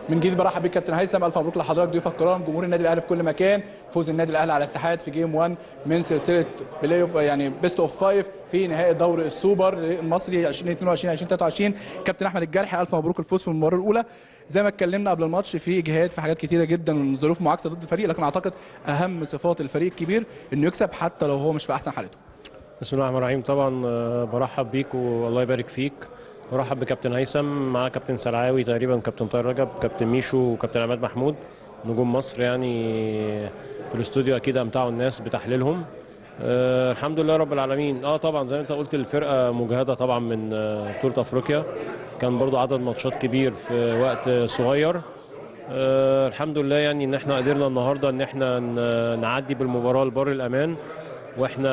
من جديد برحب بيك كابتن هيثم الف مبروك لحضرتك ضيوف الكرام جمهور النادي الاهلي في كل مكان فوز النادي الاهلي على الاتحاد في جيم 1 من سلسله بلاي اوف يعني بيست اوف فايف في نهائي دوري السوبر المصري 2022 2023 كابتن احمد الجرحي الف مبروك الفوز في المباراه الاولى زي ما اتكلمنا قبل الماتش في اجهاد في حاجات كتيره جدا ظروف معاكسه ضد الفريق لكن اعتقد اهم صفات الفريق الكبير انه يكسب حتى لو هو مش في احسن حالته بسم الله الرحمن الرحيم طبعا آه، برحب بيك والله يبارك فيك برحب بكابتن هيثم مع كابتن سلعاوي تقريبا كابتن طاهر رجب كابتن ميشو وكابتن عماد محمود نجوم مصر يعني في الاستوديو اكيد امتعوا الناس بتحليلهم آه الحمد لله رب العالمين اه طبعا زي ما انت قلت الفرقه مجهده طبعا من آه، بطوله افريقيا كان برضو عدد ماتشات كبير في وقت صغير آه الحمد لله يعني ان احنا قدرنا النهارده ان احنا ن- نعدي بالمباراه لبر الامان واحنا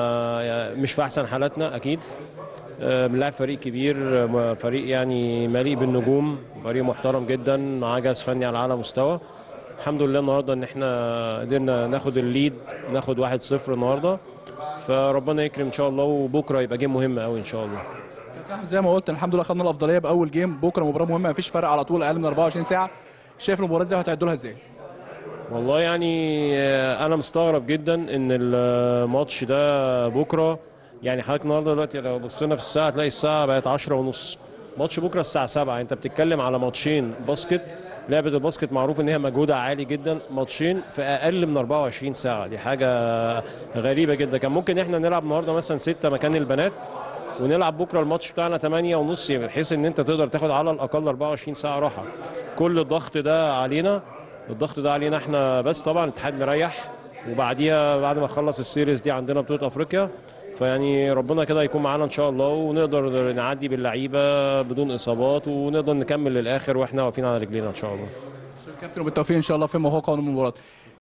مش في احسن حالاتنا اكيد آه، بنلعب فريق كبير آه، فريق يعني مليء بالنجوم فريق محترم جدا مع جهاز فني على اعلى مستوى الحمد لله النهارده ان احنا قدرنا ناخد الليد ناخد 1-0 النهارده فربنا يكرم ان شاء الله وبكره يبقى جيم مهم قوي ان شاء الله كابتن احمد زي ما قلت الحمد لله خدنا الافضليه باول جيم بكره مباراه مهمه مفيش فرق على طول اقل من 24 ساعه شايف المباراه ازاي وهتعدوا لها ازاي والله يعني آه، انا مستغرب جدا ان الماتش ده بكره يعني حضرتك النهارده دلوقتي لو بصينا في الساعه هتلاقي الساعه بقت 10 ونص ماتش بكره الساعه 7 انت بتتكلم على ماتشين باسكت لعبه الباسكت معروف ان هي مجهودها عالي جدا ماتشين في اقل من 24 ساعه دي حاجه غريبه جدا كان ممكن احنا نلعب النهارده مثلا 6 مكان البنات ونلعب بكره الماتش بتاعنا 8 ونص بحيث ان انت تقدر تاخد على الاقل 24 ساعه راحه كل الضغط ده علينا الضغط ده علينا احنا بس طبعا الاتحاد مريح وبعديها بعد ما نخلص السيريز دي عندنا بطوله افريقيا فيعني ربنا كده يكون معانا ان شاء الله ونقدر نعدي باللعيبه بدون اصابات ونقدر نكمل للاخر واحنا واقفين على رجلينا ان شاء الله كابتن وبالتوفيق ان شاء الله في ما هو قادم من المباراه